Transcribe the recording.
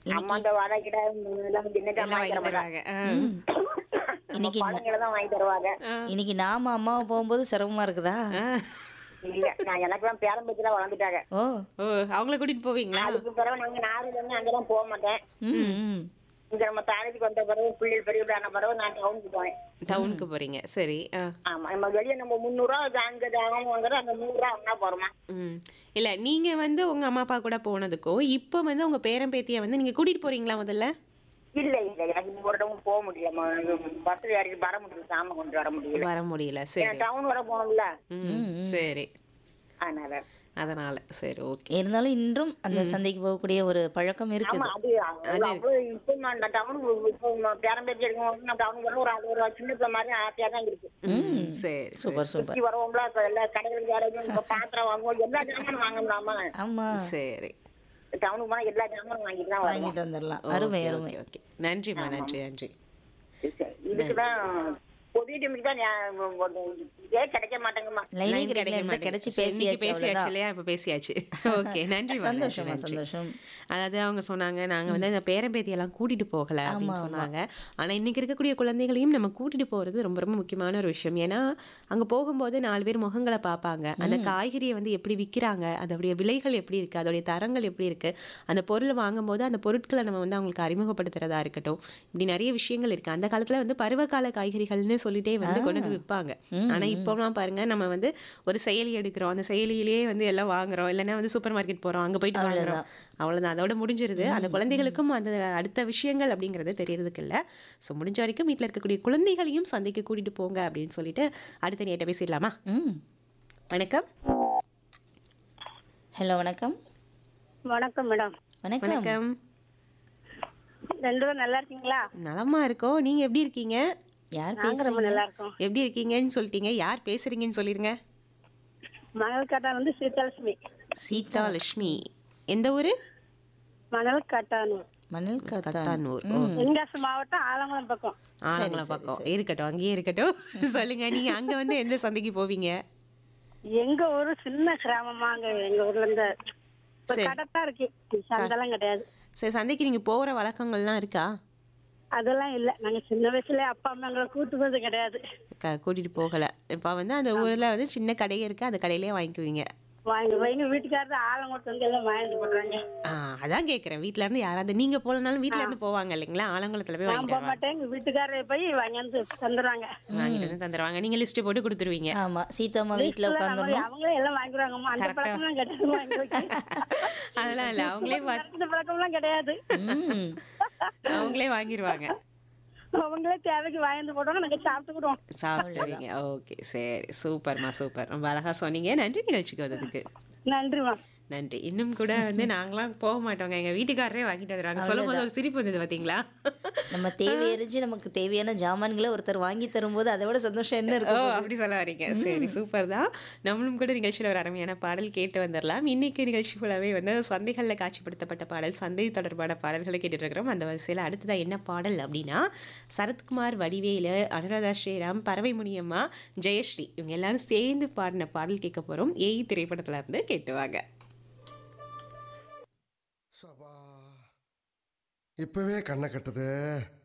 அம்மா இந்த வடை கிட்ட எல்லாம் சின்ன எல்லாம் வாங்கி வாங்கி தருவாங்க ஆ. இன்னைக்கு பழங்களை தான் வாங்கி தருவாங்க இன்னைக்கு நாம அம்மாவை போகும்போது சிரமமா இருக்குதா ஆ. இல்ல நான் எனக்கு தான் பேரம் பேச்சுலாம் வளர்ந்துட்டாங்க ஓ ஓ அவங்கள கூட்டிட்டு போவீங்களா அதுக்கு பிறகு நாங்க நாகூர்ல இருந்து அங்கெல்லாம் போக மாட்டேன் ம் ம். இங்க நம்ம காலேஜுக்கு வந்த பிறகு பிள்ளைகள் பெரிய பிள்ளையான பிறகு நான் டவுனுக்கு போவேன் டவுனுக்கு போறீங்க சரி ஆ. ஆமா நம்ம வெளியே நம்ம முந்நூறுரூவா அங்க தாகம் வாங்குறோம் அங்க நூறுரூவா ஒன்னா போறோமா ம் இல்ல நீங்க வந்து உங்க அம்மா அப்பா கூட போனதுக்கும் இப்போ வந்து உங்க பேரன் பேத்திய வந்து நீங்க கூட்டிட்டு போறீங்களா முதல்ல இல்ல இல்ல எனக்கு இந்த ஒரு இடமும் போக முடியல பஸ்ல ஏறி வர முடியல சாமான் கொண்டு வர முடியல வர முடியல சரி டவுன் வர போகணும்ல ம் சரி அதனால அதனால சரி ஓகே இருந்தாலும் இன்றும் அந்த சந்தைக்கு போகக்கூடிய ஒரு பழக்கம் ஆமா இருக்குது அது அது அவ்வளவு இப்போ நான் டவுனுக்கு இப்போ பேரம் பேச்சு எடுக்கும் நான் டவுனுக்கு வர ஒரு அது ஒரு சின்ன பிள்ளை மாதிரி ஆசையா தான் இருக்கு ம் சரி சூப்பர் சூப்பர் சுத்தி வரவோம்ல இப்ப எல்லா கடைகளுக்கு வேற இப்ப பாத்திரம் வாங்குவோம் எல்லா ஜாமானும் வாங்கலாமா ஆமா சரி டவுனுக்கு போனா எல்லா ஜாமானும் வாங்கிட்டு தான் வருவோம் வாங்கிட்டு வந்துடலாம் அருமை அருமை ஓகே ஓகே நன்றிம்மா நன்றி நன்றி இதுக்குதான் பொது டைமுக்கு தான் ஞா- ஒரு இதே கிடைக்க மாட்டேங்கம்மா லைனே லைன் கிடைக்கல கிடைக்க இந்த மாட்டேங்குது. கிடைச்சி சரி, இன்னைக்கு பேசியாச்சு பேசியாச்சு அவ்வளவுதான் இல்லையா இப்ப பேசியாச்சு ஓகே நன்றி சந்தோஷமா சந்தோஷம் அதாவது அவங்க சொன்னாங்க நாங்க வந்து இந்த பேரம்பேத்தி எல்லாம் கூட்டிட்டு போகல அப்படின்னு சொன்னாங்க ஆனா இன்னைக்கு இருக்கக்கூடிய குழந்தைகளையும் நம்ம கூட்டிட்டு போறது ரொம்ப ரொம்ப முக்கியமான ஒரு விஷயம் ஏன்னா அங்க போகும்போது நாலு பேர் முகங்களை பார்ப்பாங்க அந்த காய்கறியை வந்து எப்படி விக்கிறாங்க அதோடைய விலைகள் எப்படி இருக்கு அதோடைய தரங்கள் எப்படி இருக்கு அந்த பொருளை வாங்கும்போது அந்த பொருட்களை நம்ம வந்து அவங்களுக்கு அறிமுகப்படுத்துறதா இருக்கட்டும் இப்படி நிறைய விஷயங்கள் இருக்கு அந்த காலத்துல வந்து பருவகால காய்கறிகள்னு சொல்லிட்டே வந்து கொண்டு வந்து விற்பாங்க ஆனா இப்போலாம் பாருங்க நம்ம வந்து ஒரு செயலி எடுக்கிறோம் அந்த செயலியிலேயே வந்து எல்லாம் வாங்குறோம் இல்லைன்னா வந்து சூப்பர் மார்க்கெட் போறோம் அங்க போயிட்டு வாங்குறோம் அவ்வளவுதான் அதோட முடிஞ்சிருது அந்த குழந்தைகளுக்கும் அந்த அடுத்த விஷயங்கள் அப்படிங்கிறது தெரியறதுக்கு இல்ல ஸோ முடிஞ்ச வரைக்கும் வீட்டில் இருக்கக்கூடிய குழந்தைகளையும் சந்தைக்கு கூட்டிட்டு போங்க அப்படின்னு சொல்லிட்டு அடுத்த நேட்ட பேசிடலாமா ம் வணக்கம் ஹலோ வணக்கம் வணக்கம் மேடம் வணக்கம் வணக்கம் ரெண்டு பேரும் நல்லா இருக்கீங்களா நலமா இருக்கோம் நீங்க எப்படி இருக்கீங்க யார் நாங்க ரொம்ப பேசுறீங்க நல்லா இருக்கோம் எப்படி இருக்கீங்கன்னு சொல்லிட்டீங்க யார் பேசுறீங்கன்னு சொல்லிருங்க மணல் காட்டான் வந்து சீதாலட்சுமி சீதா லட்சுமி எந்த ஊரு மணல் காட்டான் மணல் காத்தான் கத்தானூர் தென்காசி மாவட்டம் ஆலங்குளம் பக்கம் ஆலங்குளம் பக்கம் இருக்கட்டும் அங்கேயே இருக்கட்டும் சொல்லுங்க நீங்க அங்க வந்து எந்த சந்தைக்கு போவீங்க எங்க ஊரு சின்ன கிராமமாங்க எங்க ஊர்ல இருந்து இப்ப சரி. கடை தான் இருக்கு சந்தெல்லாம் கிடையாது சரி சந்தைக்கு நீங்க போற வழக்கங்கள்லாம் இருக்கா அதெல்லாம் இல்ல நாங்க சின்ன வயசுல அப்பா அம்மா எங்களை கூட்டு போறது கிடையாது க- கூட்டிட்டு போகல இப்ப வந்து அந்த ஊர்ல வந்து சின்ன கடையே இருக்கு அந்த கடையிலேயே வாங்கிக்குவீங்க வாங்கி எங்க வீட்டுக்காரர் ஆலங்குளத்து வந்து எல்லாம் வாங்கிட்டு போடுறாங்க ஆ, அதான் கேக்குறேன் வீட்ல இருந்து யாராவது நீங்க போலனாலும் வீட்ல இருந்து போவாங்க இல்லைங்களா ஆலங்குளத்துல போய் நான் வாங்கிட்டு போக வருவாங்க மாட்டேன் எங்க வீட்டுக்காரர் போய் வாங்கியாந்து தந்துடுறாங்க வாங்கிட்டு வந்து தந்துருவாங்க நீங்க லிஸ்ட் போட்டு கொடுத்துருவீங்க ஆமா சீதாம்மா வீட்ல உட்காந்துடணும் அவங்களே எல்லாம் வாங்கிடுவாங்கம்மா அந்த Correct ஆ. பழக்கம்லாம் கிடையாது வாங்கி வைக்க. அதெல்லாம் இல்ல அவங்களே வா- அந்த பழக்கம்லாம் கிடையாது ம் அவங்களே வாங்கிருவாங்க அவங்களே தேவைக்கு வாங்கி போடுவாங்க நாங்க சாப்பிட்டுக்கிடுவோம் சாப்பிட்டுருவீங்க ஓகே சரி சூப்பர்மா சூப்பர் ரொம்ப அழகா சொன்னீங்க நன்றி நிகழ்ச்சிக்கு வந்ததுக்கு நன்றிம்மா நன்றி இன்னும் கூட வந்து நாங்களாம் போக மாட்டோங்க எங்க வீட்டுக்காரரே வாங்கிட்டு வந்துருவாங்க சொல்லும் போது ஒரு சிரிப்பு வந்தது பாத்தீங்களா நம்ம தேவையறிஞ்சு நமக்கு தேவையான ஜாமான்களை ஒருத்தர் வாங்கி தரும்போது அதை விட சந்தோஷம் என்ன ஓ இருக்கும் அப்படி சொல்ல வரீங்க சரி சூப்பர் தான் நம்மளும் கூட நிகழ்ச்சியில் ஒரு அருமையான பாடல் கேட்டு வந்துடலாம் இன்னைக்கு நிகழ்ச்சி ஃபுல்லாகவே வந்து சந்தைகளில் காட்சிப்படுத்தப்பட்ட பாடல் சந்தை தொடர்பான பாடல்களை கேட்டுட்டு இருக்கிறோம் அந்த வரிசையில் அடுத்ததா என்ன பாடல் அப்படின்னா சரத்குமார் வடிவேலு அனுராதா ஸ்ரீராம் பறவை முனியம்மா ஜெயஸ்ரீ இவங்க எல்லாரும் சேர்ந்து பாடின பாடல் கேட்க போறோம் ஏய் திரைப்படத்துல இருந்து கேட்டுவாங்க சபா இப்பவே கண்ணை கட்டுது